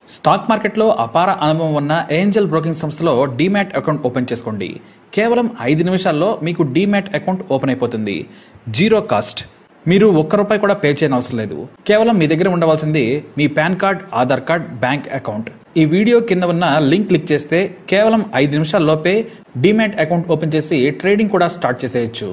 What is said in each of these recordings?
stock మార్కెట్లో అపార అనుభవం ఉన్న ఏంజల్ బ్రోకింగ్ సంస్థలో డీమ్యాట్ అకౌంట్ ఓపెన్ చేసుకోండి కేవలం ఐదు నిమిషాల్లో మీకు డీమ్యాట్ అకౌంట్ ఓపెన్ అయిపోతుంది జీరో కాస్ట్ మీరు ఒక్క రూపాయి కూడా పే చేయని అవసరం లేదు కేవలం మీ దగ్గర ఉండవలసింది మీ PAN card Aadhaar card bank account ఈ వీడియో కింద ఉన్న లింక్ క్లిక్ చేస్తే కేవలం ఐదు నిమిషాల్లోపే డీమ్యాట్ అకౌంట్ ఓపెన్ చేసి ట్రేడింగ్ కూడా స్టార్ట్ చేసేయచ్చు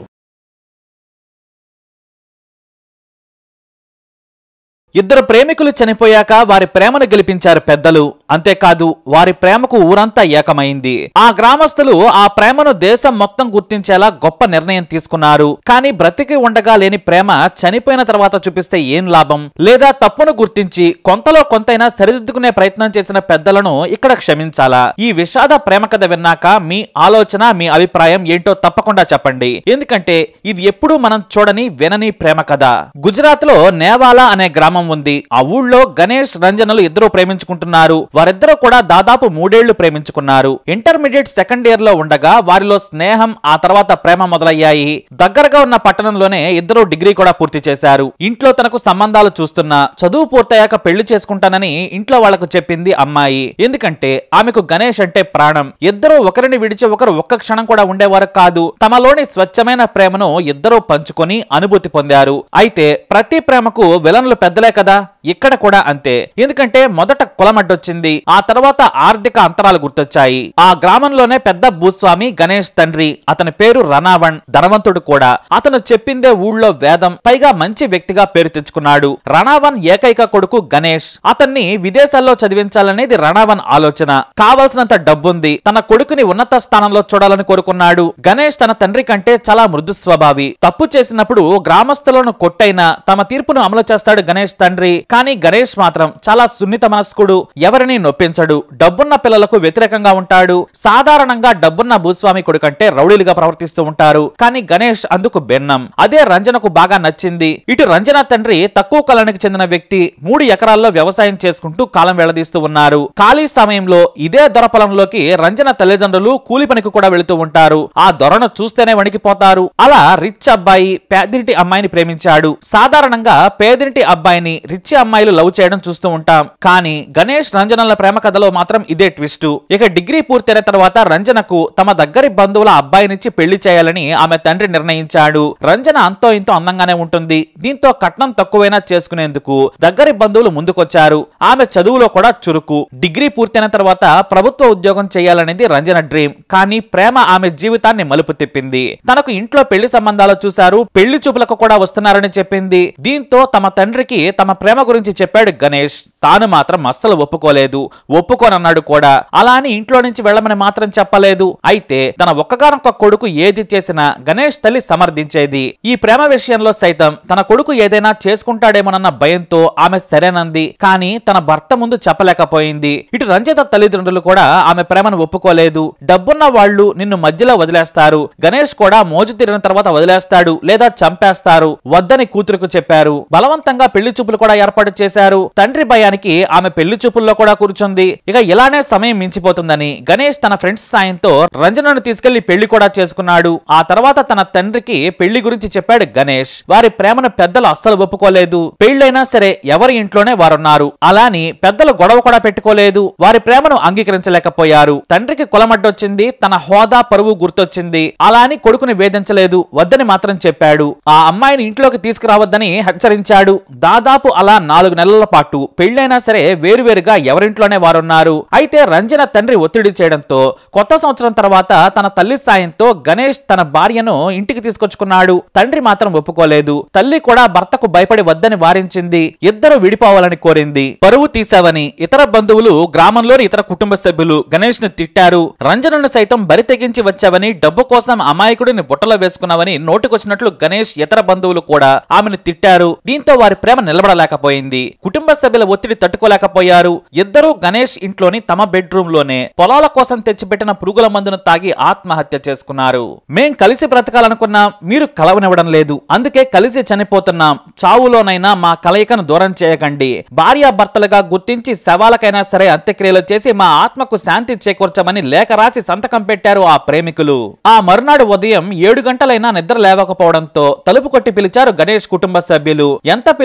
ఇద్దరు ప్రేమికులు చనిపోయాక వారి ప్రేమను గెలిపించారు పెద్దలు అంతేకాదు వారి ప్రేమకు ఊరంతా ఏకమైంది ఆ గ్రామస్తులు ఆ ప్రేమను దేశం మొత్తం గుర్తించేలా గొప్ప నిర్ణయం తీసుకున్నారు కానీ బ్రతికి ఉండగా లేని ప్రేమ చనిపోయిన తర్వాత చూపిస్తే ఏం లాభం లేదా తప్పును గుర్తించి కొంతలో కొంతైనా సరిదిద్దుకునే ప్రయత్నం చేసిన పెద్దలను ఇక్కడ క్షమించాలా ఈ విషాద ప్రేమ కథ విన్నాక మీ ఆలోచన మీ అభిప్రాయం ఏంటో తప్పకుండా చెప్పండి ఎందుకంటే ఇది ఎప్పుడూ మనం చూడని వినని ప్రేమ కథ గుజరాత్ లో నేవాలా అనే గ్రామం ఉంది ఆ ఊళ్ళో గణేష్ రంజనలు ఇద్దరు ప్రేమించుకుంటున్నారు వారిద్దరూ కూడా దాదాపు మూడేళ్లు ప్రేమించుకున్నారు ఇంటర్మీడియట్ సెకండ్ ఇయర్ లో ఉండగా వారిలో స్నేహం ఆ తర్వాత ప్రేమ మొదలయ్యాయి దగ్గరగా ఉన్న పట్టణంలోనే ఇద్దరు డిగ్రీ కూడా పూర్తి చేశారు ఇంట్లో తనకు సంబంధాలు చూస్తున్నా చదువు పూర్తయ్యాక పెళ్లి చేసుకుంటానని ఇంట్లో వాళ్లకు చెప్పింది అమ్మాయి ఎందుకంటే ఆమెకు గణేష్ అంటే ప్రాణం ఇద్దరు ఒకరిని విడిచి ఒకరు ఒక్క క్షణం కూడా ఉండేవారు కాదు తమలోని స్వచ్ఛమైన ప్రేమను ఇద్దరూ పంచుకొని అనుభూతి పొందారు అయితే ప్రతి ప్రేమకు విలన్లు పెద్దలే కదా ఇక్కడ కూడా అంతే ఎందుకంటే మొదట కులమడ్డొచ్చింది ఆ తర్వాత ఆర్థిక అంతరాలు గుర్తొచ్చాయి ఆ గ్రామంలోనే పెద్ద భూస్వామి గణేష్ తండ్రి అతని పేరు రణావణ్ ధనవంతుడు కూడా అతను చెప్పిందే ఊళ్ళో వేదం పైగా మంచి వ్యక్తిగా పేరు తెచ్చుకున్నాడు రణావన్ ఏకైక కొడుకు గణేష్ అతన్ని విదేశాల్లో చదివించాలనేది రణావన్ ఆలోచన కావలసినంత డబ్బుంది తన కొడుకుని ఉన్నత స్థానంలో చూడాలని కోరుకున్నాడు గణేష్ తన తండ్రి కంటే చాలా మృదు స్వభావి తప్పు చేసినప్పుడు గ్రామస్తులను కొట్టైనా తమ తీర్పును అమలు చేస్తాడు గణేష్ తండ్రి కానీ గణేష్ మాత్రం చాలా సున్నిత మనస్కుడు ఎవరిని నొప్పించడు డబ్బున్న పిల్లలకు వ్యతిరేకంగా ఉంటాడు సాధారణంగా డబ్బున్న భూస్వామి కొడుకంటే రౌడీలుగా ప్రవర్తిస్తూ ఉంటారు కానీ గణేష్ అందుకు భిన్నం అదే రంజనకు బాగా నచ్చింది ఇటు రంజన తండ్రి తక్కువ కాలానికి చెందిన వ్యక్తి మూడు ఎకరాల్లో వ్యవసాయం చేసుకుంటూ కాలం వెళ్లదీస్తూ ఉన్నారు ఖాళీ సమయంలో ఇదే దొరపలంలోకి రంజన తల్లిదండ్రులు కూలి పనికి కూడా వెళుతూ ఉంటారు ఆ దొరను చూస్తేనే వణికిపోతారు అలా రిచ్ అబ్బాయి పేదింటి అమ్మాయిని ప్రేమించాడు సాధారణంగా పేదింటి అబ్బాయిని రిచ్ అమ్మాయిలు లవ్ చేయడం చూస్తూ ఉంటాం కానీ గణేష్ రంజనల ప్రేమ కథలో మాత్రం ఇదే ట్విస్ట్ ఇక డిగ్రీ పూర్తయిన తర్వాత రంజనకు తమ దగ్గరి బంధువుల అబ్బాయినిచ్చి పెళ్లి చేయాలని ఆమె తండ్రి నిర్ణయించాడు రంజన అంతో ఇంతో అందంగానే ఉంటుంది దీంతో కట్నం తక్కువైనా చేసుకునేందుకు దగ్గరి బంధువులు ముందుకొచ్చారు ఆమె చదువులో కూడా చురుకు డిగ్రీ పూర్తయిన తర్వాత ప్రభుత్వ ఉద్యోగం చేయాలనేది రంజన డ్రీమ్ కానీ ప్రేమ ఆమె జీవితాన్ని మలుపు తిప్పింది తనకు ఇంట్లో పెళ్లి సంబంధాలు చూశారు పెళ్లి చూపులకు కూడా వస్తున్నారని చెప్పింది దీంతో తమ తండ్రికి తమ ప్రేమ గురించి చెప్పాడు గణేష్ తాను మాత్రం అస్సలు ఒప్పుకోలేదు ఒప్పుకోనన్నాడు కూడా అలా అని ఇంట్లో నుంచి వెళ్ళమని మాత్రం చెప్పలేదు అయితే తన ఒక్కగానొక్క కొడుకు ఏది చేసినా గణేష్ తల్లి సమర్థించేది ఈ ప్రేమ విషయంలో సైతం తన కొడుకు ఏదైనా చేసుకుంటాడేమోనన్న భయంతో ఆమె సరేనంది కానీ తన భర్త ముందు చెప్పలేకపోయింది ఇటు రంజిత తల్లిదండ్రులు కూడా ఆమె ప్రేమను ఒప్పుకోలేదు డబ్బున్న వాళ్ళు నిన్ను మధ్యలో వదిలేస్తారు గణేష్ కూడా మోజు తీరిన తర్వాత వదిలేస్తాడు లేదా చంపేస్తారు వద్దని కూతురుకు చెప్పారు బలవంతంగా పెళ్లి చూపులు కూడా ఏర్పాటు చేశారు తండ్రి భయానికి ఆమె పెళ్లి చూపుల్లో కూడా కూర్చుంది ఇక ఇలానే సమయం మించిపోతుందని గణేష్ తన ఫ్రెండ్స్ సాయంతో రంజనను తీసుకెళ్లి పెళ్లి కూడా చేసుకున్నాడు ఆ తర్వాత తన తండ్రికి పెళ్లి గురించి చెప్పాడు గణేష్ వారి ప్రేమను పెద్దలు అస్సలు ఒప్పుకోలేదు పెళ్లైనా సరే ఎవరి ఇంట్లోనే వారున్నారు అలాని పెద్దలు గొడవ కూడా పెట్టుకోలేదు వారి ప్రేమను అంగీకరించలేకపోయారు తండ్రికి కులమడ్డొచ్చింది తన హోదా పరువు గుర్తొచ్చింది అలా అని కొడుకుని వేధించలేదు వద్దని మాత్రం చెప్పాడు ఆ అమ్మాయిని ఇంట్లోకి తీసుకురావద్దని హెచ్చరించాడు దాదాపు అలా నాలుగు నెలల పాటు పెళ్లైనా సరే వేరువేరుగా ఎవరింట్లోనే వారున్నారు అయితే రంజన తండ్రి ఒత్తిడి చేయడంతో కొత్త సంవత్సరం తర్వాత తన తల్లి సాయంతో గణేష్ తన భార్యను ఇంటికి తీసుకొచ్చుకున్నాడు తండ్రి మాత్రం ఒప్పుకోలేదు తల్లి కూడా భర్తకు భయపడి వద్దని వారించింది ఇద్దరు విడిపోవాలని కోరింది పరువు తీశావని ఇతర బంధువులు గ్రామంలోని ఇతర కుటుంబ సభ్యులు గణేష్ ను తిట్టారు రంజనను సైతం బరి తెగించి వచ్చావని డబ్బు కోసం అమాయకుడిని బుట్టలో వేసుకున్నావని నోటికొచ్చినట్లు గణేష్ ఇతర బంధువులు కూడా ఆమెను తిట్టారు దీంతో వారి ప్రేమ నిలబడలేకపోయింది కుటుంబ సభ్యుల ఒత్తిడి తట్టుకోలేకపోయారు ఇద్దరూ గణేష్ ఇంట్లోని తమ బెడ్రూమ్ లోనే పొలాల కోసం తెచ్చిపెట్టిన పురుగుల మందును తాగి ఆత్మహత్య చేసుకున్నారు మేం కలిసి బ్రతకాలనుకున్నాం మీరు కలవనివ్వడం లేదు అందుకే కలిసి చనిపోతున్నాం చావులోనైనా మా కలయికను దూరం చేయకండి భార్యాభర్తలుగా గుర్తించి శవాలకైనా సరే అంత్యక్రియలు చేసి మా ఆత్మకు శాంతి చేకూర్చమని లేఖ రాసి సంతకం పెట్టారు ఆ ప్రేమికులు ఆ మరునాడు ఉదయం ఏడు గంటలైనా నిద్ర లేవకపోవడంతో తలుపు కొట్టి పిలిచారు గణేష్ కుటుంబ సభ్యులు ఎంత పిలిచినా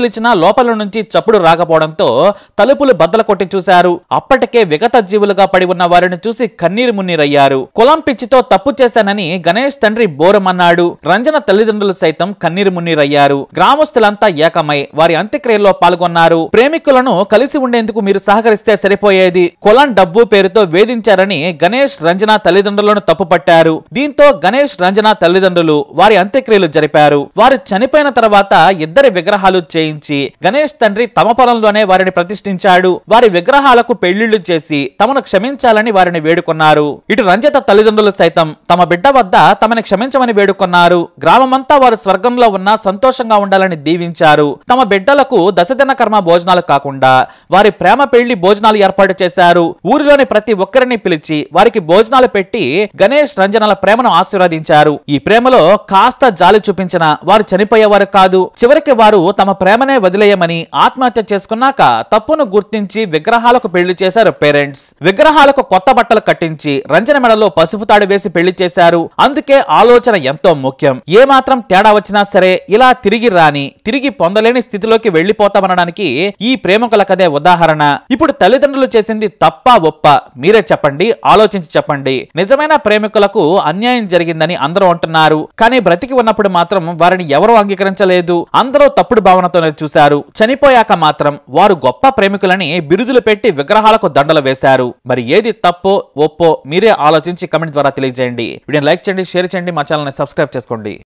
లోపల నుంచి చప్పుడు రాకపోవడంతో తలుపులు బద్దలు కొట్టి చూశారు అప్పటికే విగత జీవులుగా పడి ఉన్న వారిని చూసి కన్నీరు మున్నీరయ్యారు కులం పిచ్చితో తప్పు చేశానని గణేష్ తండ్రి బోరమన్నాడు రంజన తల్లిదండ్రులు సైతం కన్నీరు మున్నీరయ్యారు గ్రామస్తులంతా ఏకమై వారి అంత్యక్రియల్లో పాల్గొన్నారు ప్రేమికులను కలిసి ఉండేందుకు మీరు సహకరిస్తే సరిపోయేది కులం డబ్బు పేరుతో వేధించారని గణేష్ రంజన తల్లిదండ్రులను తప్పుపట్టారు దీంతో గణేష్ రంజన తల్లిదండ్రులు వారి అంత్యక్రియలు జరిపారు వారు చనిపోయిన తర్వాత ఇద్దరి విగ్రహాలు చేయించి గణేష్ తండ్రి తమ పొలంలోనే వారిని ప్రతిష్ఠించాడు వారి విగ్రహాలకు పెళ్లిళ్లు చేసి తమను క్షమించాలని వారిని వేడుకున్నారు ఇటు రంజిత తల్లిదండ్రులు సైతం తమ బిడ్డ వద్ద తమని క్షమించమని వేడుకున్నారు గ్రామమంతా వారు స్వర్గంలో ఉన్నా సంతోషంగా ఉండాలని దీవించారు తమ బిడ్డలకు దశదిన కర్మ భోజనాలు కాకుండా వారి ప్రేమ పెళ్లి భోజనాలు ఏర్పాటు చేశారు ఊరిలోని ప్రతి ఒక్కరిని పిలిచి వారికి భోజనాలు పెట్టి గణేష్ రంజనల ప్రేమను ఆశీర్వదించారు ఈ ప్రేమలో కాస్త జాలి చూపించిన వారు చనిపోయేవారు కాదు చివరికి వారు తమ ప్రేమనే వదిలేయమని ఆత్మహత్య చేసుకున్నాక తప్పును గుర్తించి విగ్రహాలకు పెళ్లి చేశారు పేరెంట్స్ విగ్రహాలకు కొత్త బట్టలు కట్టించి రంజన మెడలో పసుపు తాడు వేసి పెళ్లి చేశారు అందుకే ఆలోచన ఎంతో ముఖ్యం ఏ మాత్రం తేడా వచ్చినా సరే ఇలా తిరిగి రాని తిరిగి పొందలేని స్థితిలోకి వెళ్లిపోతామనడానికి ఈ ప్రేమికుల కదే ఉదాహరణ ఇప్పుడు తల్లిదండ్రులు చేసింది తప్ప ఒప్ప మీరే చెప్పండి ఆలోచించి చెప్పండి నిజమైన ప్రేమికులకు అన్యాయం జరిగిందని అందరూ అంటున్నారు కానీ బ్రతికి ఉన్నప్పుడు మాత్రం వారిని ఎవరూ అంగీకరించలేదు అందరూ తప్పుడు భావనతోనే చూశారు చనిపోయాక మాత్రం వారు గొప్ప ప్రేమికులని బిరుదులు పెట్టి విగ్రహాలకు దండలు వేశారు మరి ఏది తప్పో ఒప్పో మీరే ఆలోచించి కమెంట్ ద్వారా తెలియజేయండి వీడియోని లైక్ చేయండి షేర్ చేయండి మా ఛానల్ని సబ్స్క్రైబ్ చేసుకోండి